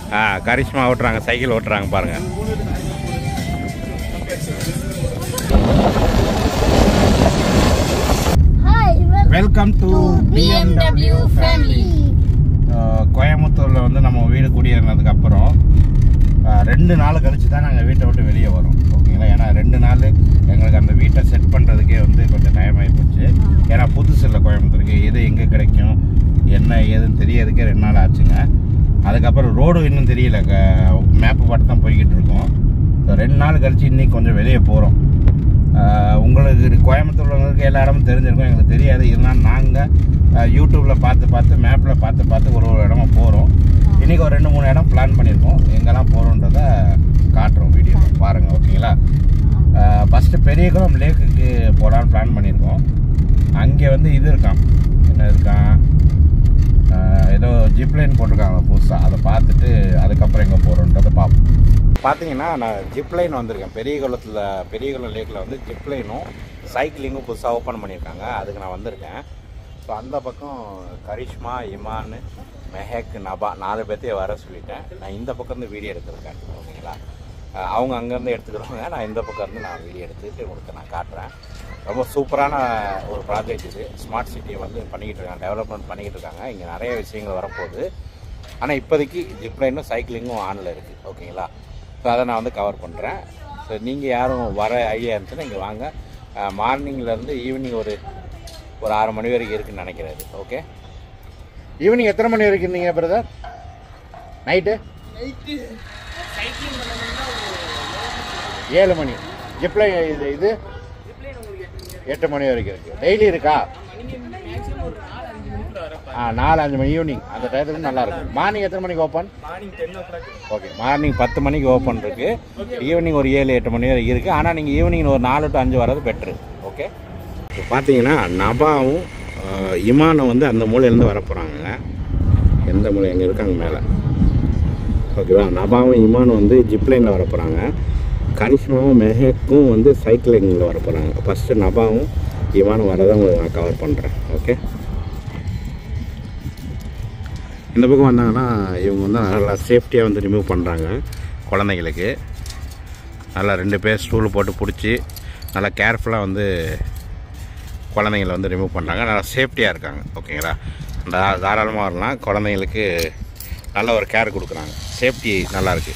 ஆ கரிஷ்மா ஓட்டுறாங்க சைக்கிள் ஓட்டுறாங்க பாருங்க Hi, welcome to BMW family. கோயம்புத்தூரில் வந்து நம்ம வீடு குடியேறினதுக்கு அப்புறம் ஆஹ், ரெண்டு நாள் கழிச்சு தான் நாங்கள் வீட்டை விட்டு வெளியே வரோம் ஓகேங்களா ஏன்னா ரெண்டு நாள் எங்களுக்கு அந்த வீட்டை செட் பண்ணுறதுக்கே வந்து கொஞ்சம் டைம் ஆகி போச்சு ஏன்னா புதுசு இல்லை கோயம்புத்தூருக்கு எது எங்கே கிடைக்கும் என்ன ஏதுன்னு தெரியறதுக்கே ரெண்டு நாள் ஆச்சுங்க அதுக்கப்புறம் ரோடு இன்னும் தெரியல மேப்பு பார்த்து தான் போய்கிட்டு இருக்கோம் ஸோ ரெண்டு நாள் கழிச்சு இன்னைக்கு கொஞ்சம் வெளியே போகிறோம் உங்களுக்கு கோயம்புத்தூர்ல எல்லா இடமும் தெரிஞ்சிருக்கும் எங்களுக்கு தெரியாது இருந்தாலும் நாங்கள் யூடியூப்பில் பார்த்து பார்த்து மேப்பில் பார்த்து பார்த்து ஒரு ஒரு இடமா போகிறோம் இன்றைக்கி ஒரு ரெண்டு மூணு இடம் பிளான் பண்ணியிருக்கோம் எங்கெல்லாம் போகிறோன்றத காட்டுறோம் வீடியோ பாருங்கள் ஓகேங்களா ஃபஸ்ட்டு பெரியகுளம் லேக்குக்கு போகலான்னு பிளான் பண்ணியிருக்கோம் அங்கே வந்து இது இருக்கான் என்ன இருக்கான் ஆஹ் ஏதோ ஜிப்லைன் போட்டிருக்காங்க புதுசாக அதை பார்த்துட்டு அதுக்கப்புறம் எங்கே போகிறோன்றதை பார்ப்போம் பார்த்தீங்கன்னா நான் ஜிப்லைன் வந்திருக்கேன் பெரிய குளத்தில் பெரிய குளம் லேக்கில் வந்து ஜிப்லைனும் சைக்கிளிங்கும் புதுசாக ஓப்பன் பண்ணியிருக்காங்க அதுக்கு நான் வந்திருக்கேன் ஸோ அந்த பக்கம் கரிஷ்மா இமான் மெஹக் நபா நாலு பேர்த்தையும் வர சொல்லிட்டேன் நான் இந்த பக்கம் இருந்து வீடியோ எடுத்திருக்கேன் ஓகேங்களா அஹ் அவங்க அங்கேருந்து எடுத்துக்கிறவங்க நான் இந்த பக்கம் இருந்து நான் வீடியோ எடுத்துட்டு உங்களுக்கு நான் காட்டுறேன் ரொம்ப சூப்பரான ஒரு ப்ராஜெக்ட் இது ஸ்மார்ட் சிட்டியை வந்து பண்ணிக்கிட்டு இருக்காங்க டெவலப்மெண்ட் பண்ணிக்கிட்டு இருக்காங்க இங்கே நிறைய விஷயங்கள் வரப்போகுது ஆனால் இப்போதைக்கு ஜிப்லைனும் சைக்கிளிங்கும் ஆனில் இருக்குது ஓகேங்களா ஸோ அதை நான் வந்து கவர் பண்ணுறேன் ஸோ நீங்கள் யாரும் வர ஐடியா இருந்துச்சுன்னா இங்கே வாங்க மார்னிங்லேருந்து ஈவினிங் ஒரு ஒரு ஆறு மணி வரைக்கும் இருக்குன்னு நினைக்கிறாரு ஓகே ஈவினிங் எத்தனை மணி வரைக்கும் இருந்தீங்க பிரதர் நைட்டு ஏழு மணி ஜிப்லைன் இது இது எட்டு மணி வரைக்கும் இருக்கு டெய்லி இருக்கா ஆ நாலு அஞ்சு மணி ஈவினிங் அந்த டயத்துக்கு நல்லா இருக்கும் மார்னிங் எத்தனை மணிக்கு ஓப்பன் ஓகே மார்னிங் பத்து மணிக்கு ஓப்பன் இருக்கு ஈவினிங் ஒரு ஏழு எட்டு மணி வரை இருக்கு ஆனால் நீங்கள் ஈவினிங் ஒரு நாலு டு அஞ்சு வர்றது பெட்ரு ஓகே இப்போ பார்த்தீங்கன்னா நபாவும் அஹ், இமானும் வந்து அந்த மூலையிலேருந்து வர போகிறாங்க எந்த மூலை எங்கே இருக்காங்க மேலே ஓகேவா நபாவும் இமானும் வந்து ஜிப்லைனில் வர போகிறாங்க கரிஷ்மாவும் மெஹக்கும் வந்து சைக்கிளிங்கில் வர போகிறாங்க ஃபஸ்ட்டு நபாவும் இமானும் வரதை உங்களுக்கு நான் கவர் பண்ணுறேன் ஓகே இந்த பக்கம் வந்தாங்கன்னா இவங்க வந்து நல்லா சேஃப்டியாக வந்து ரிமூவ் பண்ணுறாங்க குழந்தைங்களுக்கு நல்லா ரெண்டு பேர் ஸ்டூல் போட்டு பிடிச்சி நல்லா கேர்ஃபுல்லாக வந்து குழந்தைங்கள வந்து ரிமூவ் பண்ணுறாங்க நல்லா சேஃப்டியாக இருக்காங்க ஓகேங்களா தா தாராளமாக வரலாம் குழந்தைங்களுக்கு நல்ல ஒரு கேர் கொடுக்குறாங்க சேஃப்டி நல்லா இருக்கு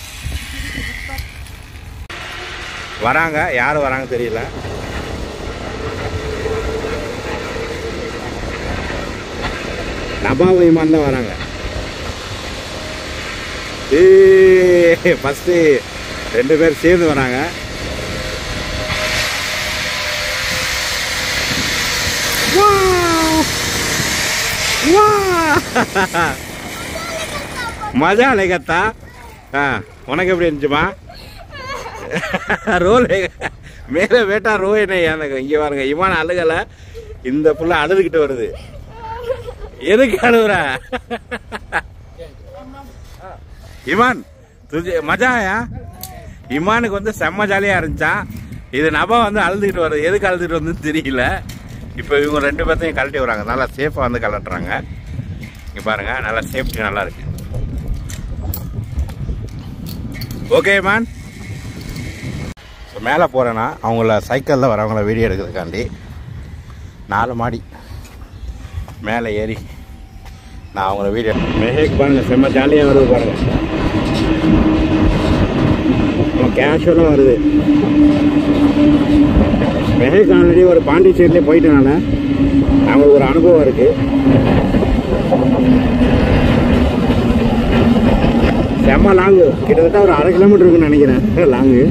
வராங்க யார் வராங்க தெரியல நபா விமான் தான் வராங்க ஏ ஃபஸ்ட்டு ரெண்டு பேர் சேர்ந்து வராங்க மஜா லேகத்தா ஆ உனக்கு எப்படி இருந்துச்சுமா ரோல் மேலே வேட்டா ரோ என்ன எனக்கு இங்கே பாருங்க இமான அழுகலை இந்த புள்ள அழுதுகிட்டு வருது எதுக்கு அழுகுற இமான் துஜே மஜாயா இமானுக்கு வந்து செம்ம ஜாலியாக இருந்துச்சான் இது நபா வந்து அழுதுகிட்டு வருது எதுக்கு அழுதுகிட்டு வந்து தெரியல இப்போ இவங்க ரெண்டு பேர்த்தையும் கழட்டி வராங்க நல்லா சேஃபாக வந்து கலட்டுறாங்க இங்கே பாருங்க நல்லா சேஃப்டி நல்லா இருக்கு ஓகே மேன் ஸோ மேலே போகிறேன்னா அவங்கள சைக்கிளில் வரவங்கள வீடியோ எடுக்கிறதுக்காண்டி நாலு மாடி மேலே ஏறி நான் அவங்கள வீடியோ மெஹேக் பாருங்க செம்ம ஜாலியாக வருது பாருங்க கேஷுவலாக வருது மெஹேக் ஆல்ரெடி ஒரு பாண்டிச்சேரியிலே போயிட்டனால அவங்களுக்கு ஒரு அனுபவம் இருக்கு செம்ம லாங்கு கிட்டத்தட்ட ஒரு அரை கிலோமீட்டர் இருக்குன்னு நினைக்கிறேன் லாங்கு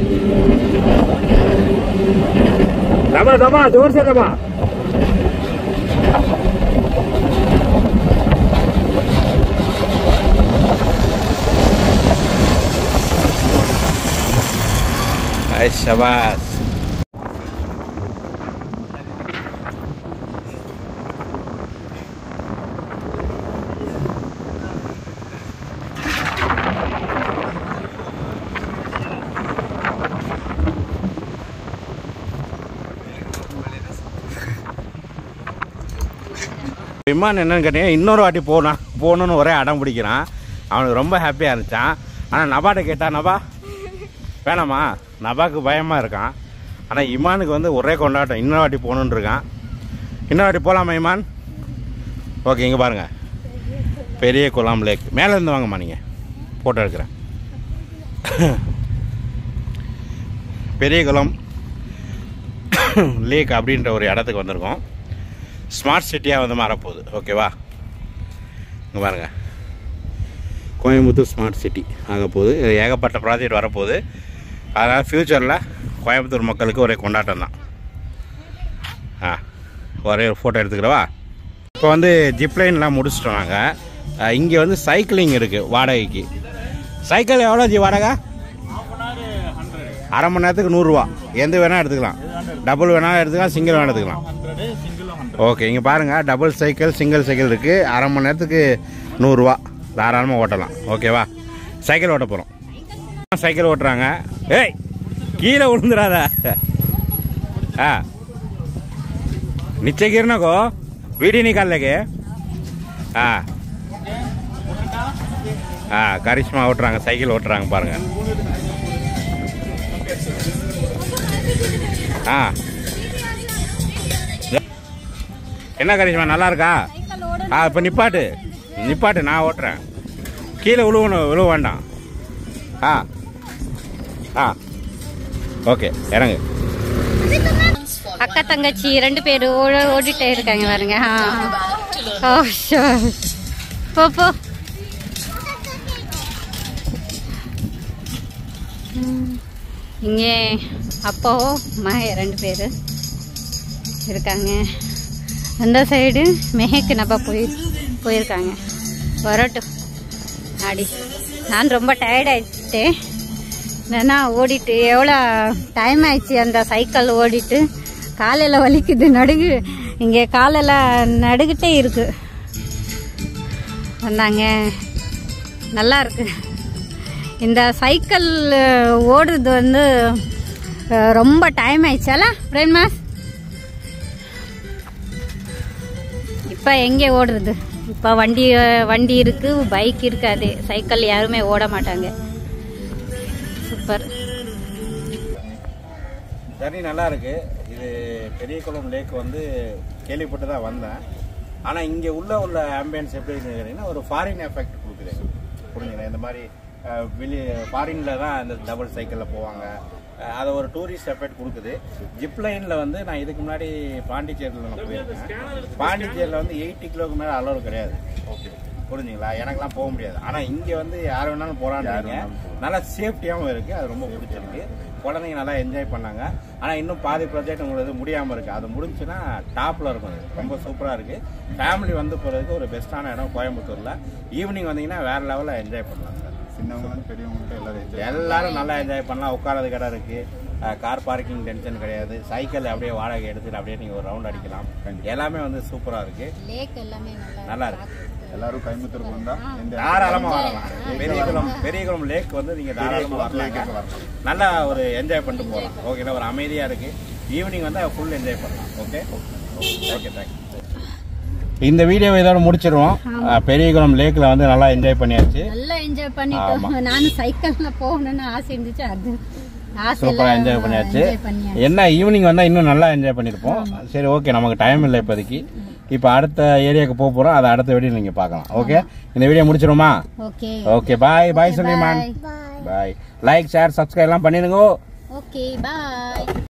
தபா தபா ஜோர் சே தபா Ay, Shabazz. விமான் என்னன்னு கேட்டீங்கன்னா இன்னொரு வாட்டி போனா போகணுன்னு ஒரே அடம் பிடிக்கிறான் அவனுக்கு ரொம்ப ஹாப்பியாக இருந்துச்சான் ஆனால் நபாட்ட கேட்டா நபா வேணாமா நபாக்கு பயமாக இருக்கான் ஆனால் இமானுக்கு வந்து ஒரே கொண்டாட்டம் இன்னொரு வாட்டி போகணுன்னு இருக்கான் இன்னொரு வாட்டி போகலாமா இமான் ஓகே இங்கே பாருங்கள் பெரிய குலாம் லேக் மேலே இருந்து வாங்கம்மா நீங்கள் ஃபோட்டோ எடுக்கிறேன் பெரிய குளம் லேக் அப்படின்ற ஒரு இடத்துக்கு வந்திருக்கோம் ஸ்மார்ட் சிட்டியாக வந்து மாறப்போகுது ஓகேவா இங்கே பாருங்க கோயம்புத்தூர் ஸ்மார்ட் சிட்டி ஆக போகுது இது ஏகப்பட்ட ப்ராஜெக்ட் வரப்போகுது அதனால் ஃப்யூச்சரில் கோயம்புத்தூர் மக்களுக்கு ஒரே கொண்டாட்டம் தான் ஆ ஒரே ஒரு ஃபோட்டோ எடுத்துக்கிறவா இப்போ வந்து ஜிப்லைன்லாம் முடிச்சிட்டோம் நாங்கள் இங்கே வந்து சைக்கிளிங் இருக்குது வாடகைக்கு சைக்கிள் எவ்வளோ ஜி வாடகை அரை மணி நேரத்துக்கு நூறுரூவா எந்த வேணால் எடுத்துக்கலாம் டபுள் வேணாலும் எடுத்துக்கலாம் சிங்கிள் வேணாலும் எடுத்துக்கலாம் ஓகே இங்கே பாருங்கள் டபுள் சைக்கிள் சிங்கிள் சைக்கிள் இருக்குது அரை மணி நேரத்துக்கு நூறுரூவா தாராளமாக ஓட்டலாம் ஓகேவா சைக்கிள் ஓட்ட போகிறோம் சைக்கிள் ஓட்டுறாங்க ஏய் கீழே விழுந்துடாத ஆ नीचे गिरना को वीडियो निकाल लेंगे हाँ ஆ கரிஷ்மா ஓட்டுறாங்க சைக்கிள் ஓட்டுறாங்க பாருங்க ஆ என்ன கரிஷ்மா நல்லா இருக்கா ஆ இப்போ நிப்பாட்டு நிப்பாட்டு நான் ஓட்டுறேன் கீழே விழுவணும் விழுவ வேண்டாம் ஆ ஆ ஓகே இறங்கு அக்கா தங்கச்சி ரெண்டு பேர் ஓடிட்டே இருக்காங்க பாருங்க ஆ. ஓ, sure. போ போ ம். இங்கே அப்பாவும் மக ரெண்டு பேர் இருக்காங்க அந்த சைடு மெஹக்கு நப்பா போய் போயிருக்காங்க வரட்டும் ஆடி நான் ரொம்ப டயர்ட் ஆயிடுச்சிட்டேன் ஏன்னா ஓடிட்டு எவ்வளோ டைம் ஆயிடுச்சு அந்த சைக்கிள் ஓடிட்டு காலையில் வலிக்குது நடுகு இங்கே காலெல்லாம் நடுகிட்டே இருக்கு வந்தாங்க நல்லா இருக்கு இந்த சைக்கிள் ஓடுறது வந்து அஹ், ரொம்ப டைம் ஆயிடுச்சால பிரேம் மாஸ் இப்போ எங்கே ஓடுறது இப்போ வண்டி வண்டி இருக்கு பைக் இருக்காது சைக்கிள் யாருமே ஓட மாட்டாங்க சூப்பர் தண்ணி நல்லா இருக்கு இது பெரிய குளம் லேக் வந்து கேள்விப்பட்டு தான் வந்தேன் ஆனால் இங்கே உள்ள உள்ள ஆம்பியன்ஸ் எப்படி இருக்குன்னு கேட்டீங்கன்னா ஒரு ஃபாரின் எஃபெக்ட் கொடுக்குது புரிஞ்சுங்களா இந்த மாதிரி அஹ், வெளியே ஃபாரினில் தான் இந்த டபுள் சைக்கிளில் போவாங்க அஹ், அது ஒரு டூரிஸ்ட் எஃபெக்ட் கொடுக்குது ஜிப் லைனில் வந்து நான் இதுக்கு முன்னாடி பாண்டிச்சேரியில் நான் போயிருக்கேன் பாண்டிச்சேரியில் வந்து எயிட்டி கிலோக்கு மேலே அளவு கிடையாது ஓகே புரிஞ்சுங்களா எனக்கெல்லாம் போக முடியாது ஆனால் இங்கே வந்து யார் வேணாலும் போகிறாங்க நல்லா சேஃப்டியாகவும் இருக்குது அது ரொம்ப பிடிச்சிருக்கு குழந்தைங்க நல்லா என்ஜாய் பண்ணாங்க ஆனால் இன்னும் பாதி ப்ராஜெக்ட் உங்களுக்கு முடியாமல் இருக்குது அது முடிஞ்சுன்னா டாப்பில் இருக்கும் அது. ரொம்ப சூப்பராக இருக்குது ஃபேமிலி வந்து போகிறதுக்கு ஒரு பெஸ்ட்டான இடம் கோயம்புத்தூரில் ஈவினிங் வந்தீங்கன்னா வேறு லெவலில் என்ஜாய் பண்ணலாம் சார் சின்னவங்க பெரியவங்க எல்லாரும் enjoy எல்லாரும் நல்லா என்ஜாய் பண்ணலாம் உட்காரது இடம் இருக்குது கார் பார்க்கிங் டென்ஷன் கிடையாது சைக்கிள் அப்படியே வாடகை எடுத்துட்டு அப்படியே நீங்கள் ஒரு ரவுண்ட் அடிக்கலாம் எல்லாமே வந்து சூப்பராக இருக்குது லேக் எல்லாமே நல்லா நல்லா இருக்கு எல்லாரும் கோயம்புத்தூருக்கு வந்தா எந்த தாராளமா வரலாம் பெரியகுளம் பெரியகுளம் லேக் வந்து நீங்க தாராளமா வரலாம் நல்லா ஒரு என்ஜாய் பண்ணிட்டு போகலாம் ஓகேங்களா ஒரு அமைதியா இருக்கு ஈவினிங் வந்து ஃபுல் என்ஜாய் பண்ணலாம் ஓகே ஓகே தேங்க்யூ இந்த வீடியோ இதோட முடிச்சிருவோம் அஹ், பெரியகுளம் லேக்ல வந்து நல்லா என்ஜாய் பண்ணியாச்சு நல்லா என்ஜாய் பண்ணிட்டோம் நானும் சைக்கிள்ல போகணும்னு ஆசை இருந்துச்சு அது ஆசை சூப்பரா என்ஜாய் பண்ணியாச்சு enjoy பண்ணியாச்சு. என்ன ஈவினிங் வந்தா இன்னும் நல்லா என்ஜாய் பண்ணிருப்போம் சரி ஓகே நமக்கு டைம் இல்லை இப்போதைக்கு இப்போ அடுத்த ஏரியாவுக்கு போக போறோம் அதை அடுத்த வீடியோ நீங்க பார்க்கலாம் ஓகே இந்த வீடியோ முடிச்சிருமா ஓகே ஓகே பாய் பாய் சொல்லிமான் பாய் லைக் ஷேர் சப்ஸ்கிரைப் எல்லாம் பண்ணிடுங்க ஓகே பாய்